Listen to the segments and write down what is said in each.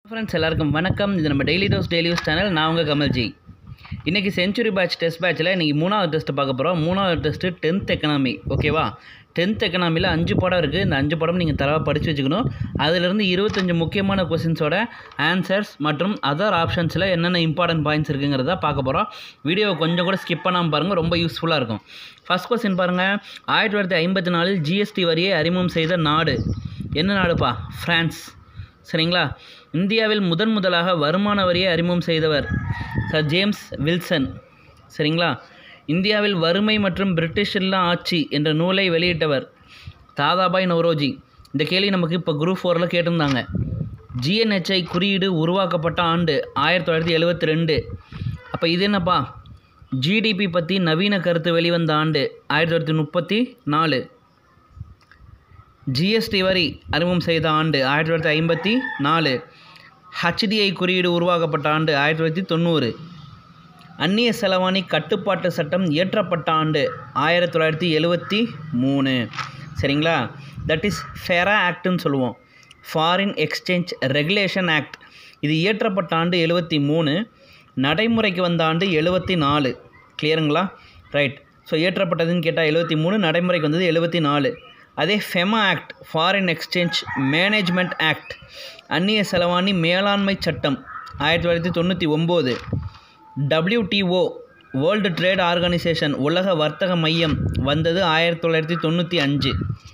friends எல்லாருக்கும் வணக்கம் இது நம்ம daily dose daily use channel நான் உங்கள் கமல்ஜி இன்றைக்கி செஞ்சுரி பேட்ச் டெஸ்ட் பேட்ச்சில் இன்றைக்கி மூணாவது டெஸ்ட் பார்க்க போகிறோம் மூணாவது டெஸ்ட்டு டென்த் எக்கனாமி ஓகேவா டென்த் எக்கனாமியில் அஞ்சு படம் இருக்குது இந்த அஞ்சு படம் நீங்கள் தரவாக படித்து வச்சுக்கணும் அதிலிருந்து இருபத்தஞ்சு முக்கியமான கொஸ்டின்ஸோட ஆன்சர்ஸ் மற்றும் அதர் ஆப்ஷன்ஸில் என்னென்ன இம்பார்ட்டன்ட் பாயிண்ட்ஸ் இருக்குங்கிறத பார்க்க போகிறோம் வீடியோவை கொஞ்சம் கூட ஸ்கிப் பண்ணாமல் பாருங்கள் ரொம்ப யூஸ்ஃபுல்லாக இருக்கும் ஃபஸ்ட் கொஸ்டின் பாருங்கள் ஆயிரத்தி தொள்ளாயிரத்தி ஐம்பத்தி நாலில் ஜிஎஸ்டி வரியை அறிமுகம் செய்த நாடு என்ன நாடுப்பா ஃப்ரான்ஸ் சரிங்களா இந்தியாவில் முதன் முதலாக வருமான வரியை அறிமுகம் செய்தவர் சர் ஜேம்ஸ் வில்சன் சரிங்களா இந்தியாவில் வறுமை மற்றும் பிரிட்டிஷ் இல்லா ஆட்சி என்ற நூலை வெளியிட்டவர் தாதாபாய் நவ்ரோஜி இந்த கேள்வி நமக்கு இப்போ குரூப் ஃபோரில் கேட்டிருந்தாங்க ஜிஎன்ஹெச்ஐ குறியீடு உருவாக்கப்பட்ட ஆண்டு ஆயிரத்தி தொள்ளாயிரத்தி எழுபத்தி ரெண்டு அப்போ இது என்னப்பா ஜிடிபி பற்றி நவீன கருத்து வெளிவந்த ஆண்டு ஆயிரத்தி தொள்ளாயிரத்தி முப்பத்தி நாலு ஜிஎஸ்டி வரி அறிமுகம் செய்த ஆண்டு ஆயிரத்தி தொள்ளாயிரத்தி ஐம்பத்தி நாலு ஹச்டிஐ குறியீடு உருவாக்கப்பட்ட ஆண்டு ஆயிரத்தி தொள்ளாயிரத்தி தொண்ணூறு அந்நிய செலவாணி கட்டுப்பாட்டு சட்டம் இயற்றப்பட்ட ஆண்டு ஆயிரத்தி தொள்ளாயிரத்தி எழுவத்தி மூணு சரிங்களா தட் இஸ் ஃபெரா ஆக்ட்னு சொல்லுவோம் ஃபாரின் எக்ஸ்சேஞ்ச் ரெகுலேஷன் ஆக்ட் இது இயற்றப்பட்ட ஆண்டு எழுவத்தி மூணு நடைமுறைக்கு வந்த ஆண்டு எழுவத்தி நாலு கிளியருங்களா ரைட் ஸோ இயற்றப்பட்டதுன்னு கேட்டால் எழுவத்தி மூணு நடைமுறைக்கு வந்தது எழுவத்தி நாலு அதே FEMA act foreign exchange management act அந்நிய செலவாணி மேலாண்மை சட்டம் ஆயிரத்தி தொள்ளாயிரத்தி தொண்ணூற்றி ஒம்பது டபிள்யூடிஓ வேர்ல்டு ட்ரேட் ஆர்கனைசேஷன் உலக வர்த்தக மையம் வந்தது ஆயிரத்தி தொள்ளாயிரத்தி தொண்ணூற்றி அஞ்சு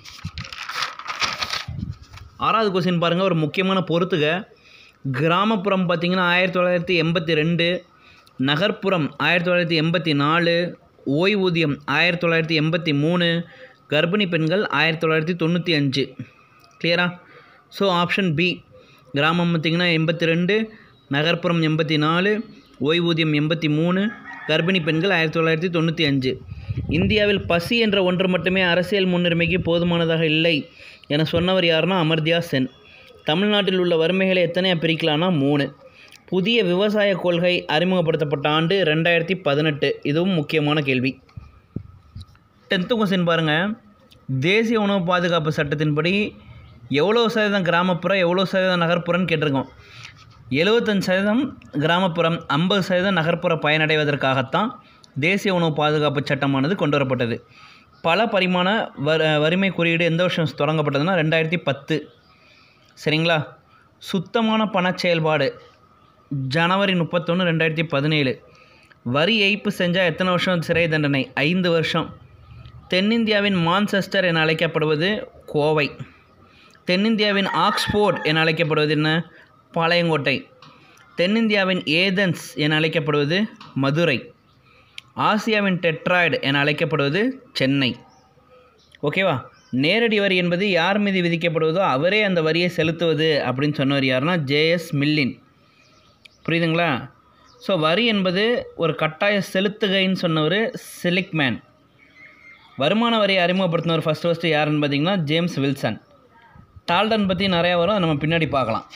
ஆறாவது கொஸ்டின் பாருங்கள் ஒரு முக்கியமான பொறுத்துக கிராமப்புறம் பார்த்திங்கன்னா ஆயிரத்தி தொள்ளாயிரத்தி எண்பத்தி ரெண்டு நகர்ப்புறம் ஆயிரத்தி தொள்ளாயிரத்தி எண்பத்தி நாலு ஓய்வூதியம் ஆயிரத்தி தொள்ளாயிரத்தி எண்பத்தி மூணு கர்ப்பிணி பெண்கள் ஆயிரத்தி தொள்ளாயிரத்தி தொண்ணூற்றி அஞ்சு கிளியரா ஸோ ஆப்ஷன் பி கிராமம் பார்த்திங்கன்னா எண்பத்தி ரெண்டு நகர்ப்புறம் எண்பத்தி நாலு ஓய்வூதியம் எண்பத்தி மூணு கர்ப்பிணி பெண்கள் ஆயிரத்தி தொள்ளாயிரத்தி தொண்ணூற்றி அஞ்சு இந்தியாவில் பசி என்ற ஒன்று மட்டுமே அரசியல் முன்னுரிமைக்கு போதுமானதாக இல்லை என சொன்னவர் யாருன்னா அமர்தியா சென் தமிழ்நாட்டில் உள்ள வறுமைகளை எத்தனையாக பிரிக்கலாம்னா மூணு புதிய விவசாய கொள்கை அறிமுகப்படுத்தப்பட்ட ஆண்டு ரெண்டாயிரத்தி பதினெட்டு இதுவும் முக்கியமான கேள்வி டென்த்து கொஸ்டின் பாருங்கள் தேசிய உணவு பாதுகாப்பு சட்டத்தின்படி எவ்வளோ சதவீதம் கிராமப்புறம் எவ்வளோ சதவீதம் நகர்ப்புறம்னு கேட்டிருக்கோம் எழுபத்தஞ்சு சதவீதம் கிராமப்புறம் ஐம்பது சதவீதம் நகர்ப்புற பயனடைவதற்காகத்தான் தேசிய உணவு பாதுகாப்பு சட்டமானது கொண்டு வரப்பட்டது பல பரிமாண வ வறுமை குறியீடு எந்த வருஷம் தொடங்கப்பட்டதுன்னா ரெண்டாயிரத்தி பத்து சரிங்களா சுத்தமான பண செயல்பாடு ஜனவரி முப்பத்தொன்று ரெண்டாயிரத்தி பதினேழு வரி ஏய்ப்பு செஞ்சால் எத்தனை வருஷம் சிறை தண்டனை ஐந்து வருஷம் தென்னிந்தியாவின் மான்செஸ்டர் என அழைக்கப்படுவது கோவை தென்னிந்தியாவின் ஆக்ஸ்போர்ட் என அழைக்கப்படுவது என்ன பாளையங்கோட்டை தென்னிந்தியாவின் ஏதென்ஸ் என அழைக்கப்படுவது மதுரை ஆசியாவின் டெட்ராய்டு என அழைக்கப்படுவது சென்னை ஓகேவா நேரடி வரி என்பது யார் மீது விதிக்கப்படுவதோ அவரே அந்த வரியை செலுத்துவது அப்படின்னு சொன்னவர் யாருன்னா ஜேஎஸ் மில்லின் புரியுதுங்களா ஸோ வரி என்பது ஒரு கட்டாய செலுத்துகைன்னு சொன்னவர் சிலிக்மேன் வருமான வரியை அறிமுகப்படுத்தினவர் ஃபஸ்ட்டு ஃபஸ்ட்டு யாருன்னு பார்த்தீங்கன்னா ஜேம்ஸ் வில்சன் டால்டன் பற்றி நிறையா வரும் நம்ம பின்னாடி பார்க்கலாம்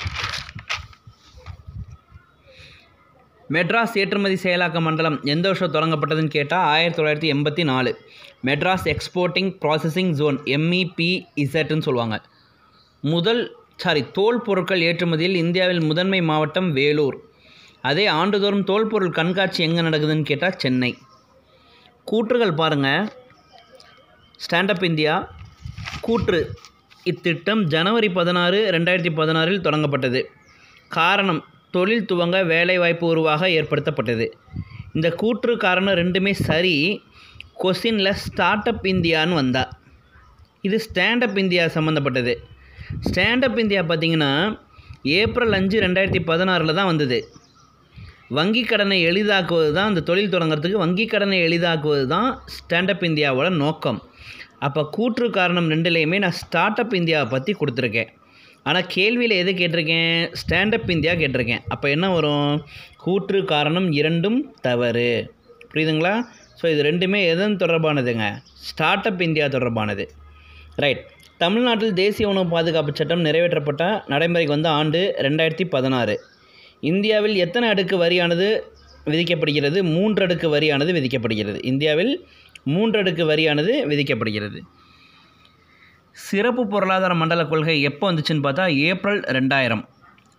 மெட்ராஸ் ஏற்றுமதி செயலாக்க மண்டலம் எந்த வருஷம் தொடங்கப்பட்டதுன்னு கேட்டால் ஆயிரத்தி தொள்ளாயிரத்தி எண்பத்தி நாலு Madras exporting processing zone MEP இசட்னு சொல்லுவாங்க முதல் சாரி தோல் பொருட்கள் ஏற்றுமதியில் இந்தியாவில் முதன்மை மாவட்டம் வேலூர் அதே ஆண்டுதோறும் தோல் பொருள் கண்காட்சி எங்கே நடக்குதுன்னு கேட்டால் சென்னை கூற்றுகள் பாருங்கள் ஸ்டாண்டப் இந்தியா கூற்று இத்திட்டம் ஜனவரி பதினாறு ரெண்டாயிரத்தி பதினாறில் தொடங்கப்பட்டது காரணம் தொழில் துவங்க வேலைவாய்ப்பு உருவாக ஏற்படுத்தப்பட்டது இந்த கூற்று காரணம் ரெண்டுமே சரி கொஸ்டினில் ஸ்டார்ட் அப் இந்தியான்னு வந்தா இது ஸ்டாண்டப் இந்தியா சம்மந்தப்பட்டது ஸ்டாண்டப் இந்தியா பார்த்திங்கன்னா ஏப்ரல் அஞ்சு ரெண்டாயிரத்தி பதினாறில் தான் வந்தது வங்கி கடனை எளிதாக்குவது தான் அந்த தொழில் தொடங்குறதுக்கு வங்கி கடனை எளிதாக்குவது தான் ஸ்டாண்டப் இந்தியாவோட நோக்கம் அப்போ கூற்று காரணம் ரெண்டுலேயுமே நான் ஸ்டார்ட் அப் இந்தியாவை பற்றி கொடுத்துருக்கேன் ஆனால் கேள்வியில் எது கேட்டிருக்கேன் ஸ்டாண்டப் இந்தியா கேட்டிருக்கேன் அப்போ என்ன வரும் கூற்று காரணம் இரண்டும் தவறு புரியுதுங்களா ஸோ இது ரெண்டுமே எதன் தொடர்பானதுங்க ஸ்டார்ட் அப் இந்தியா தொடர்பானது ரைட் தமிழ்நாட்டில் தேசிய உணவு பாதுகாப்பு சட்டம் நிறைவேற்றப்பட்ட நடைமுறைக்கு வந்த ஆண்டு ரெண்டாயிரத்தி பதினாறு இந்தியாவில் எத்தனை அடுக்கு வரியானது விதிக்கப்படுகிறது மூன்று அடுக்கு வரியானது விதிக்கப்படுகிறது இந்தியாவில் மூன்று அடுக்கு வரியானது விதிக்கப்படுகிறது சிறப்பு பொருளாதார மண்டல கொள்கை எப்போ வந்துச்சுன்னு பார்த்தா ஏப்ரல் ரெண்டாயிரம்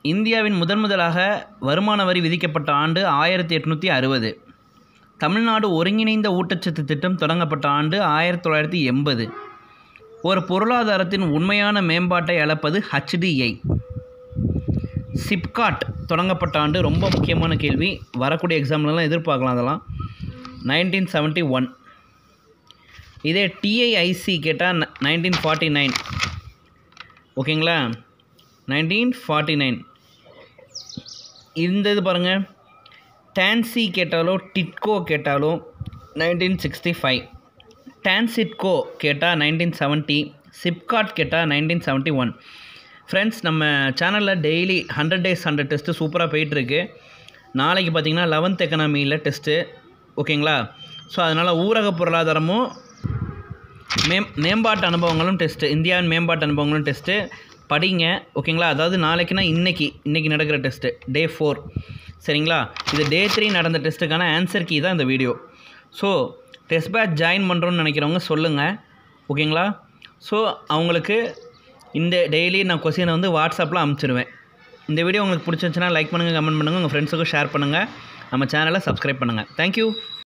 இந்தியாவின் முதன் முதலாக வருமான வரி விதிக்கப்பட்ட ஆண்டு ஆயிரத்தி எட்நூற்றி அறுபது தமிழ்நாடு ஒருங்கிணைந்த ஊட்டச்சத்து திட்டம் தொடங்கப்பட்ட ஆண்டு ஆயிரத்தி தொள்ளாயிரத்தி எண்பது ஒரு பொருளாதாரத்தின் உண்மையான மேம்பாட்டை அளப்பது ஹச்டிஐ சிப்காட் தொடங்கப்பட்ட ஆண்டு ரொம்ப முக்கியமான கேள்வி வரக்கூடிய எக்ஸாம்லலாம் எதிர்பார்க்கலாம் அதெல்லாம் நைன்டீன் செவன்ட்டி ஒன் இதே டிஐஐசி கேட்டால் நைன்டீன் ஃபார்ட்டி நைன் ஓகேங்களா நைன்டீன் ஃபார்ட்டி நைன் இந்த இது பாருங்கள் டான்சி கேட்டாலோ டிட்கோ கேட்டாலோ நைன்டீன் சிக்ஸ்டி ஃபைவ் டான்சிட்கோ கேட்டால் நைன்டீன் செவன்ட்டி சிப்காட் கேட்டால் நைன்டீன் செவன்ட்டி ஒன் ஃப்ரெண்ட்ஸ் நம்ம சேனலில் daily hundred days hundred test சூப்பராக போயிட்டுருக்கு நாளைக்கு பார்த்தீங்கன்னா லெவன்த் எக்கனாமியில் டெஸ்ட்டு ஓகேங்களா ஸோ அதனால் ஊரக பொருளாதாரமும் மேம் மேம்பாட்டு அனுபவங்களும் டெஸ்ட்டு இந்தியாவின் மேம்பாட்டு அனுபவங்களும் டெஸ்ட்டு படிங்க ஓகேங்களா அதாவது நாளைக்குனா இன்றைக்கி இன்றைக்கி நடக்கிற டெஸ்ட்டு டே ஃபோர் சரிங்களா இது டே த்ரீ நடந்த டெஸ்ட்டுக்கான ஆன்சர் கீ தான் இந்த video so test batch join பண்ணுறோன்னு நினைக்கிறவங்க சொல்லுங்கள் ஓகேங்களா ஸோ அவங்களுக்கு இந்த டெய்லி நான் கொஸ்டினை வந்து வாட்ஸ்அப்பில் அனுப்பிச்சிடுவேன் இந்த வீடியோ உங்களுக்கு பிடிச்சிருந்துச்சுன்னா லைக் பண்ணுங்கள் கமெண்ட் பண்ணுங்கள் உங்கள் ஃப்ரெண்ட்ஸுக்கும் ஷேர் பண்ணுங்கள் நம்ம சேனலை சப்ஸ்கிரைப் பண்ணுங்கள் தேங்க்யூ